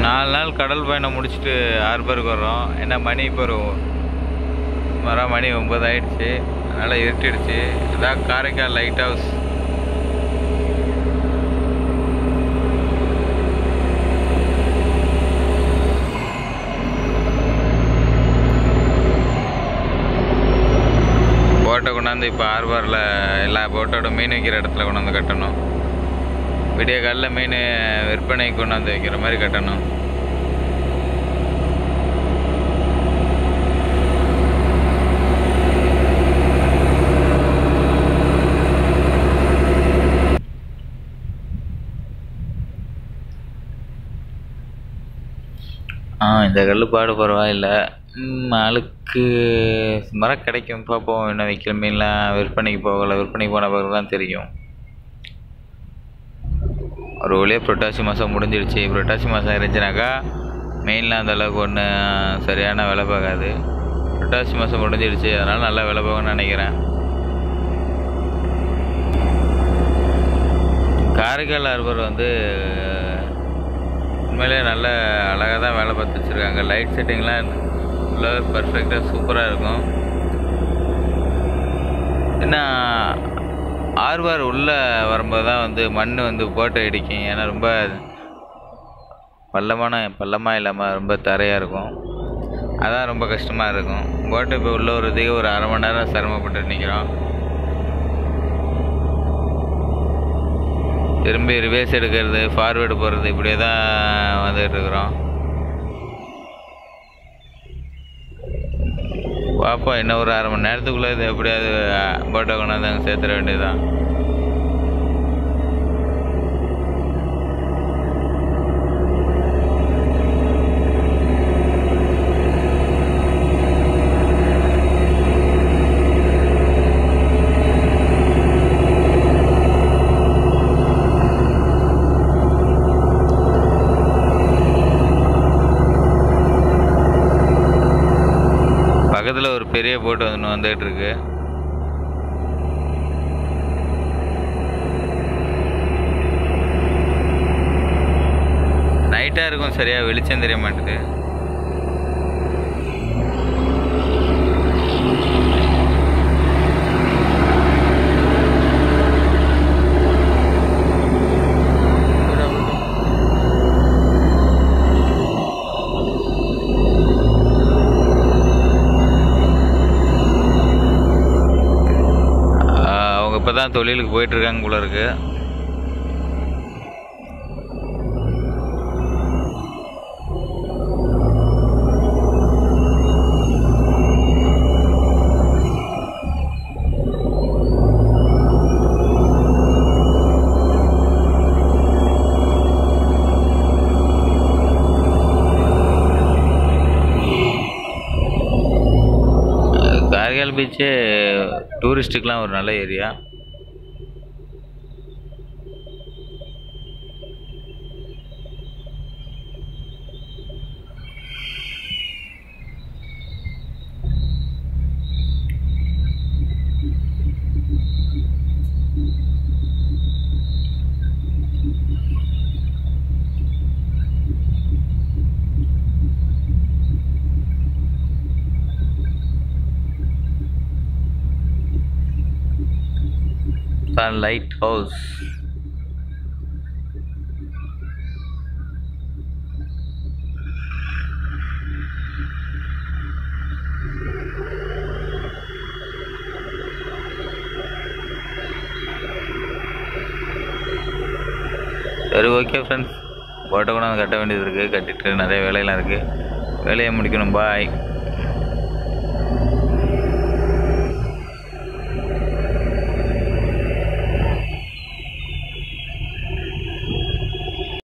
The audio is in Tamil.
நாலு நாள் கடல் பயணம் முடிச்சுட்டு ஹார்பருக்கு வர்றோம் என்ன மணி இப்போ ஒரு வர மணி ஒம்பது ஆயிடுச்சு அதனால் இருட்டிடுச்சு இதான் காரைக்கால் லைட் ஹவுஸ் போட்டை கொண்டாந்து இப்போ ஹார்பரில் எல்லா போட்டோட மீன் வைக்கிற இடத்துல கொண்டாந்து கட்டணும் விடிய காலைல மீன் விற்பனைக்கு கொண்டாந்து வைக்கிற மாதிரி கட்டணும் ஆ இந்த கல் பாடு பரவாயில்ல ம், ஆளுக்கு மரம் கிடைக்கும் பார்ப்போம் என்ன வைக்கிற மீன்லாம் விற்பனைக்கு போகலை விற்பனைக்கு போன பிறகு தான் தெரியும் ஒரு வழியாக புரட்டாசி மாதம் முடிஞ்சிடுச்சு புரட்டாசி மாதம் இருந்துச்சுனாக்கா மெயின்லாம் அந்த அளவுக்கு ஒன்றும் சரியான விலை பார்க்காது புரட்டாசி மாதம் முடிஞ்சிடுச்சு அதனால் நல்லா விலை போகும்னு நினைக்கிறேன் காரைக்கால் ஹார்பர் வந்து உண்மையிலே நல்ல அழகாக தான் வேலை பார்த்து வச்சுருக்காங்க லைட் செட்டிங்லாம் ஃபுல்லாகவே பர்ஃபெக்டாக சூப்பராக இருக்கும் என்ன ஆர்வார் உள்ளே வரும்போது தான் வந்து மண் வந்து போட்டோ இடிக்கும் ஏன்னா ரொம்ப பள்ளமான பள்ளமாக இல்லாமல் ரொம்ப தரையாக இருக்கும் அதான் ரொம்ப கஷ்டமாக இருக்கும் போட்டு இப்போ உள்ள வரதுக்கு ஒரு அரை மணி நேரம் சிரமப்பட்டு நிற்கிறோம் திரும்பி ரிவேஸ் எடுக்கிறது ஃபார்வேர்டு போகிறது இப்படியே தான் வந்துட்டு இருக்கிறோம் பார்ப்போம் இன்னும் ஒரு அரை மணி நேரத்துக்குள்ளே இது எப்படியாவது போட்டோ கொண்டாந்து அங்கே சேர்த்துட வேண்டியதுதான் பக்கத்தில் ஒரு பெரிய போட்டு ஒன்று வந்துகிட்டு இருக்கு நைட்டாக இருக்கும் சரியா வெளிச்சம் தெரிய மாட்டுது ஆஹ் அவங்க இப்போ தான் தொழிலுக்கு போயிட்டு இருக்காங்க போல இருக்கு கார்கில் பீச்சு டூரிஸ்ட்டுக்கெலாம் ஒரு நல்ல ஏரியா தான் லைட் ஹவுஸ் சரி ஓகே ஃப்ரெண்ட்ஸ் போட்டோ கூட கட்ட வேண்டியது இருக்குது கட்டிட்டு நிறைய வேலையெல்லாம் இருக்குது வேலையை முடிக்கணும் பாய்